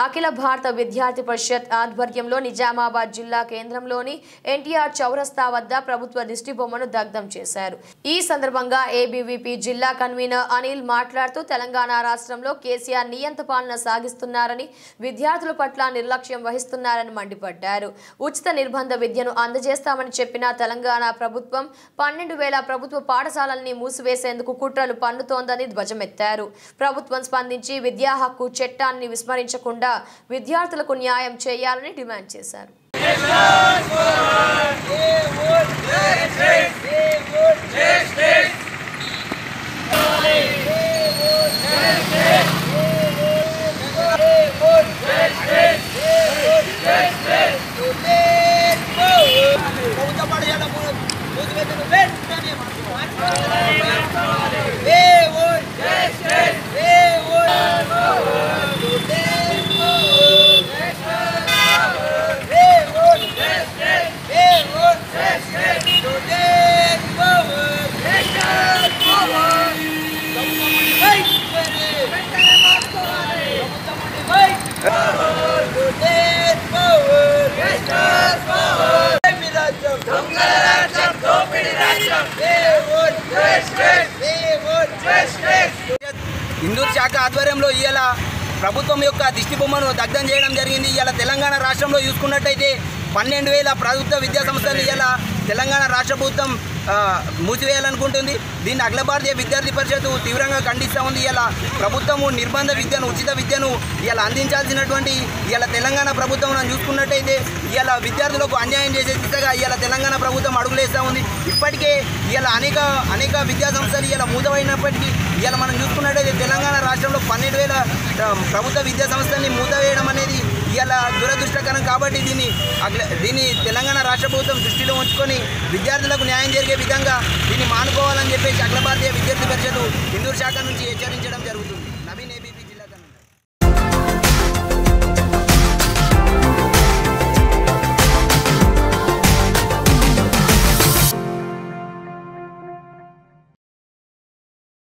అఖిల భారత విద్యార్థి పరిషత్ ఆధ్వర్యంలో నిజామాబాద్ జిల్లా కేంద్రంలోని ఎన్టీఆర్ చౌరస్తా వద్ద ప్రభుత్వ దిష్టి బొమ్మను దగ్ధం చేశారు ఈ సందర్భంగా ఏబీవీపీ జిల్లా కన్వీనర్ అనిల్ మాట్లాడుతూ తెలంగాణ రాష్ట్రంలో కేసీఆర్ నియంత పాలన సాగిస్తున్నారని విద్యార్థుల పట్ల నిర్లక్ష్యం వహిస్తున్నారని మండిపడ్డారు ఉచిత నిర్బంధ విద్యను అందజేస్తామని చెప్పిన తెలంగాణ ప్రభుత్వం పన్నెండు వేల ప్రభుత్వ పాఠశాలల్ని మూసివేసేందుకు కుట్రలు పన్నుతోందని ధ్వజమెత్తారు ప్రభుత్వం స్పందించి విద్యా హక్కు చట్టాన్ని విస్మరించకుండా విద్యార్థులకు న్యాయం చేయాలని డిమాండ్ చేశారు ప్రభుత్వ పాఠశాల మూ- మూసివేతను వెంటనే ఏ ఓట్ ఏ ఓట్ ఏ ఓట్ ఏ ఓట్ హిందూ శాఖ ఆధ్వర్యంలో ఇవాళ ప్రభుత్వం యొక్క దిష్టి బొమ్మను దగ్ధం చేయడం జరిగింది ఇవాళ తెలంగాణ రాష్ట్రంలో చూసుకున్నట్టయితే పన్నెండు వేల ప్రభుత్వ విద్యా సంస్థలు ఇవాళ తెలంగాణ రాష్ట్ర ప్రభుత్వం ఆ, మూసివేయాలనుకుంటుంది దీన్ని అఖిల భారతీయ విద్యార్థి పరిషత్ తీవ్రంగా ఖండిస్తూ ఉంది ఇలా ప్రభుత్వము నిర్బంధ విద్యను ఉచిత విద్యను ఇలా అందించాల్సినటువంటి ఇలా తెలంగాణ ప్రభుత్వం మనం చూసుకున్నట్టయితే ఇలా విద్యార్థులకు అన్యాయం చేసే దిశగా ఇలా తెలంగాణ ప్రభుత్వం అడుగులేస్తూ ఉంది ఇప్పటికే ఇలా అనేక అనేక విద్యా సంస్థలు ఇలా మూతమైనప్పటికీ ఇలా మనం చూసుకున్నట్టయితే తెలంగాణ రాష్ట్రంలో పన్నెండు వేల ఆ, ప్రభుత్వ విద్యా సంస్థల్ని మూతవేయడం అనేది ఇలా దురదృష్టకరం కాబట్టి దీన్ని అఖిల- దీన్ని తెలంగాణ రాష్ట్ర ప్రభుత్వం దృష్టిలో ఉంచుకొని విద్యార్థులకు న్యాయం జరిగే విధంగా దీన్ని మానుకోవాలని చెప్పేసి అఖిల భారతీయ విద్యార్థి పరిషత్ హిందూ శాఖ నుంచి హెచ్చరించడం జరుగుతుంది